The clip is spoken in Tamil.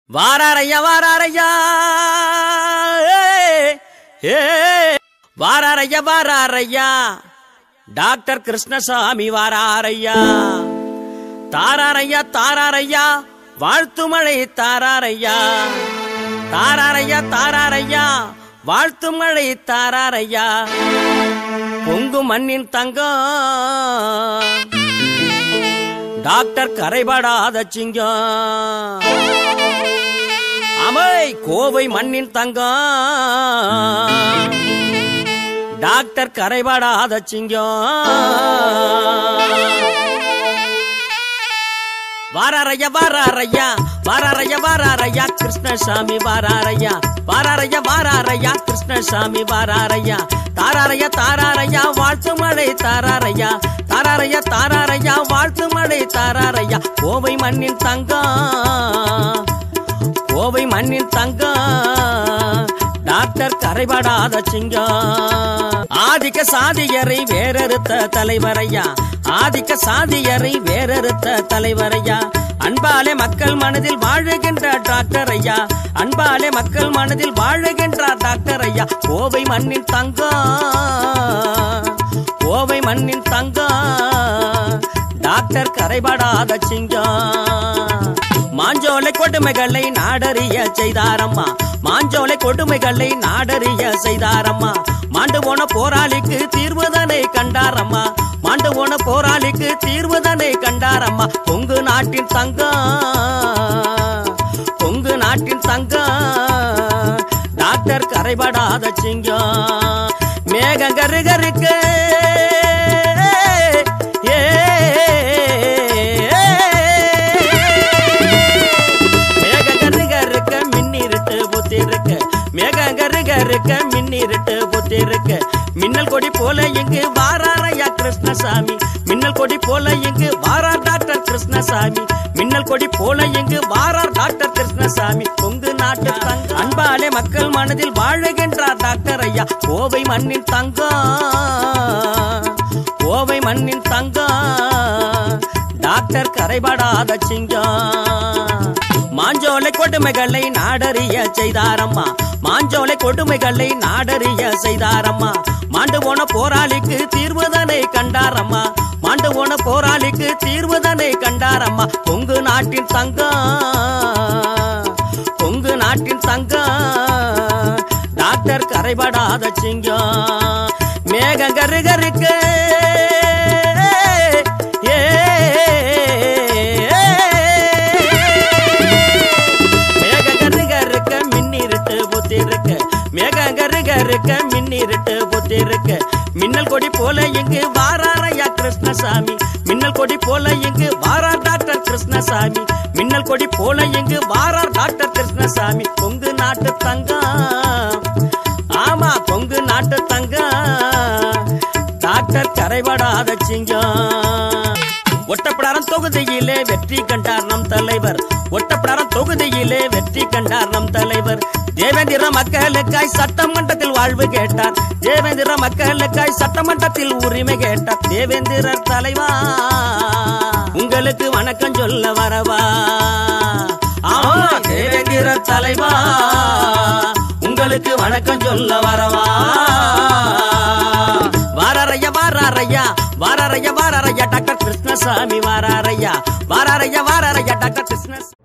வாராரையா வாராரையா ஏய், ஏய். வாராரையா வாராரையா டாக்டர் கிருஷ்ணசாமி வாராரையா தாராரையா தாராரையா வாழ்த்து மழை தாராரையா தாராரையா தாராரையா வாழ்த்து மழை தாராரையா பொங்கு மண்ணின் தங்கம் டாக்டர் கரைபடாத சிங்கம் அமை கோவை மண்ணின் தங்கம் டாக்டர் கரைபடாத சிங்கம் வாராரையா வாராரையா வாராரையா வாராரையா கிருஷ்ணசாமி வாராரையா வாராரையா வாராரையா கிருஷ்ணசாமி வாராரையா தாராரையா தாராரையா வாழ்த்து மழை தாராரையா தாராரையா தாராரையா வாழ்த்து மழை தாராரையா கோவை மண்ணின் தங்கம் கோவை மண்ணின் தங்கம் டாக்டர் கரைபடாத சிங்கம் ஆதிக்க சாதியரை வேறறுத்த தலைவரையா ஆதிக்க சாதியரை வேறறுத்த தலைவரையா அன்பாலே மக்கள் மனதில் வாழுகின்ற டாக்டர் ஐயா அன்பாலே மக்கள் மனதில் வாழுகின்ற டாக்டர் ஐயா கோவை மண்ணின் தங்கம் கோவை மண்ணின் தங்கம் டாக்டர் கரைபடாத சிங்கம் மாஞ்சோலை கொடுமைகளை நாடறிய செய்தாரம்மா மாஞ்சோலை கொடுமைகளை நாடறிய செய்தாரம்மா மாண்டு போன போராளிக்கு தீர்வுதனை கண்டாரம்மா மாண்டு போன போராளிக்கு தீர்வுதனை கண்டாரம்மா பொங்கு நாட்டின் தங்கம் பொங்கு நாட்டின் தங்கம் டாக்டர் கரைபடாத சிங்கம் மேக கருகருக்கு மேக கருகருக்க மின்னிருட்டு புத்தி இருக்கு மேக கருகருக்க மின்னிருட்டு புத்தி இருக்கு மின்னல் கொடி போல இங்கு வாராரையா கிருஷ்ணசாமி மின்னல் கொடி போல இங்கு வாரார் டாக்டர் கிருஷ்ணசாமி மின்னல் கொடி போல இங்கு வாரார் டாக்டர் கிருஷ்ணசாமி பொங்கு நாட்டு தங்க அன்பாலே மக்கள் மனதில் வாழுகின்றார் டாக்டர் ஐயா கோவை மண்ணின் தங்கம் கோவை மண்ணின் தங்கம் டாக்டர் கரைபடாத சிங்கம் மாஞ்சோலை கொடுமைகளை நாடறிய செய்தாரம்மா மாஞ்சோலை கொடுமைகளை நாடறிய செய்தாரம்மா மாண்டு போன போராளிக்கு தீர்வுதனை கண்டாரம்மா மாண்டு போன போராளிக்கு தீர்வுதனை கண்டாரம்மா பொங்கு நாட்டின் தங்கம் பொங்கு நாட்டின் தங்கம் டாக்டர் கரைபடாத சிங்கம் மேக கருகருக்கு மேக கருகருக்க மின்னிருட்டு புத்தி இருக்கு மேக கருகருக்க மின்னிருட்டு புத்தி இருக்கு மின்னல் கொடி போல இங்கு வாராரையா கிருஷ்ணசாமி மின்னல் கொடி போல இங்கு வாரார் டாக்டர் கிருஷ்ணசாமி மின்னல் கொடி போல இங்கு வாரார் டாக்டர் கிருஷ்ணசாமி பொங்கு நாட்டு தங்கம் ஆமா பொங்கு நாட்டு தங்கம் டாக்டர் கரைபடாத சிங்கம் ஒட்டப்பிடாரம் தொகுதியிலே வெற்றி கண்டார் நம் தலைவர் ஒட்டப்பிடாரம் தொகுதியிலே வெற்றி கண்டார் நம் தலைவர் தேவேந்திர மக்களுக்காய் சட்டமன்றத்தில் வாழ்வு கேட்டார் தேவேந்திர மக்களுக்காய் சட்டமன்றத்தில் உரிமை கேட்டார் தேவேந்திர தலைவா உங்களுக்கு வணக்கம் சொல்ல வரவா ஆமா தேவேந்திர தலைவா உங்களுக்கு வணக்கம் சொல்ல வரவா வாராரையா வாராரையா வாராரையா வாராரையா டாக்டர் கிருஷ்ணசாமி வாராரையா வாராரையா வாராரையா டாக்டர் கிருஷ்ண